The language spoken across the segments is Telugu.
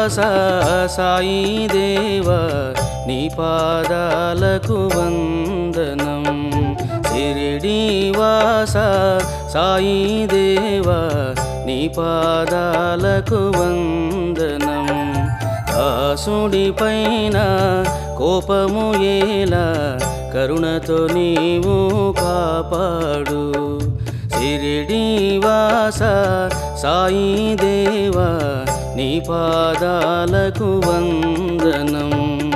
శ్రీడివాస సాయి దేవ నీ పాదాలకు వందనం శ్రీడివాస సాయి దేవ నీ పాదాలకు వందనం దాసుడి పైన కోపము ఏలా కరుణతో నీవు కాపాడు సిరిడివాస సాయి దేవా నీ పాదాలకు వందనం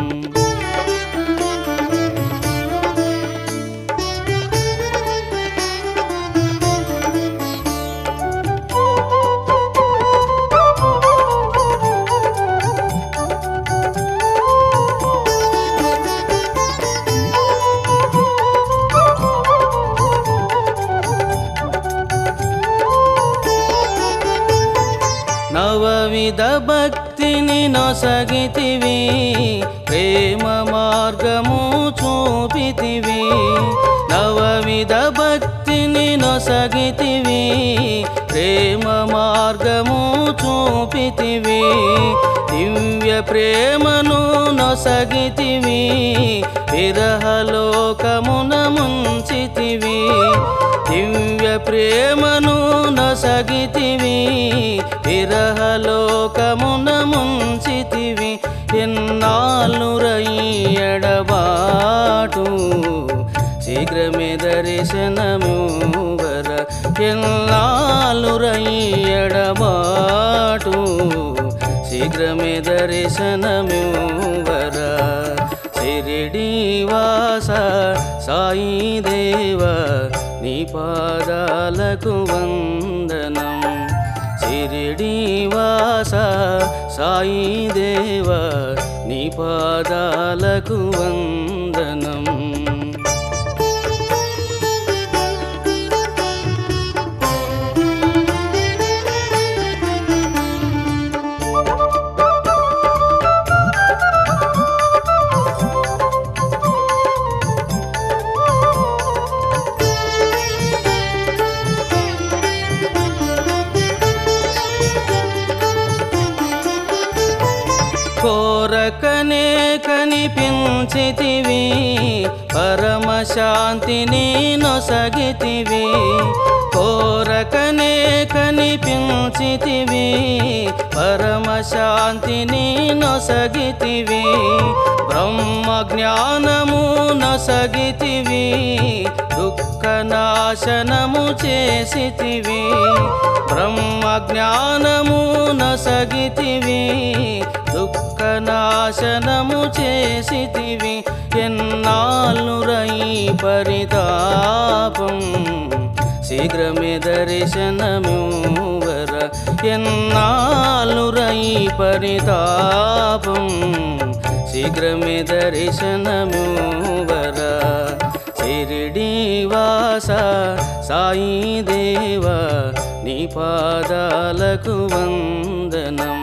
నవవిధ భక్తిని నొసగితివి ప్రేమ మార్గము చూపితివి నవవిధ భక్తిని నొసగితివి ప్రేమ మార్గము చూపితివి దివ్య ప్రేమను నొసగితివి విరహలోకమున ముంచితివి దివ్య ప్రేమను నొసగితివి విరహలోకమున ముంచితివి ఎన్నాళ్ళు రయ్యడబాటు శీఘ్రమే దర్శనమువర ఎన్నాళ్ళు రయ్యడబాటు శీఘ్రమే దర్శనమువర సిరిడివాస సాయి దేవ నీ పాదాలకు వందనం సిరిడివాస సాయి దేవ నీ పాదాలకు వందనం కోరకనే కనిపించితివి పరమశాంతిని నొసగితివి కోరకనే కనిపించితివి పరమశాంతిని నొసగితివి బ్రహ్మ జ్ఞానము నొసగితివి దుఃఖనాశనము చేసితివి బ్రహ్మ జ్ఞానము నొసగితివి దుఃఖనాశనము చేసితివి ఎన్నాళ్ళు రై పరితాపం శీఘ్రమే దర్శనమువర ఎన్నాళ్ళు రై పరితాపం శీఘ్రమే దర్శనమువర సిరిడివాస సాయి దేవ నీ పాదాలకు వందనం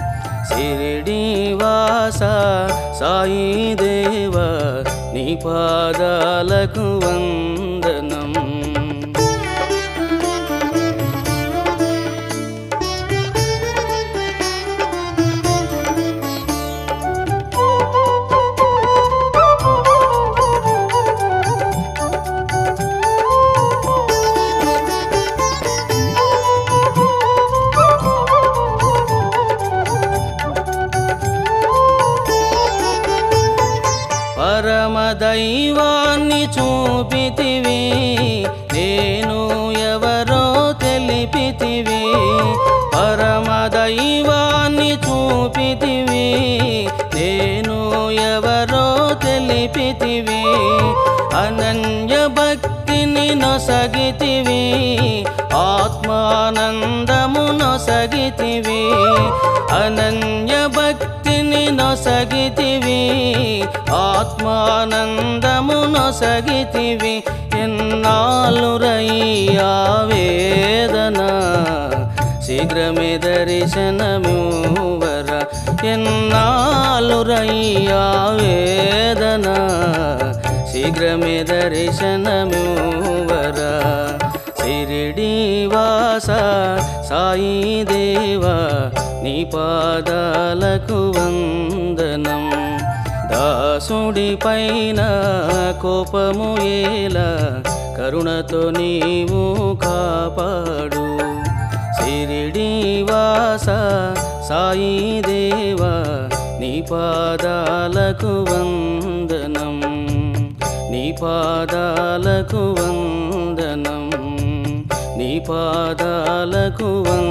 సిరిడివాస సాయి దేవ నీ పాదాలకు వందనం పరమదైవాన్ని చూపితివి నేను ఎవరో తెలిపితివి పరమదైవాన్ని చూపితివి నేను ఎవరో తెలిపితివి అనన్య భక్తిని నొసగితివి ఆత్మానందము నొసగితివి అనన్య భక్తిని నొసగితివి ఆత్మానందము నొసగితివి ఎన్నాళ్ళు రయ్యా వేదన శీఘ్రమే దర్శనమువర ఎన్నాళ్ళు రయ్యా వేదన శీఘ్రమే దర్శనమువర సిరిడి వాస సాయి దేవా నీ పాదాలకు వందనం దాసుడి పైన కోపము ఏలా కరుణతో నీవు కాపాడు సిరిడి వాస సాయి దేవా నీ పాదాలకు వందనం నీ పాదాలకు వందనం నీ పాదాలకు వందనం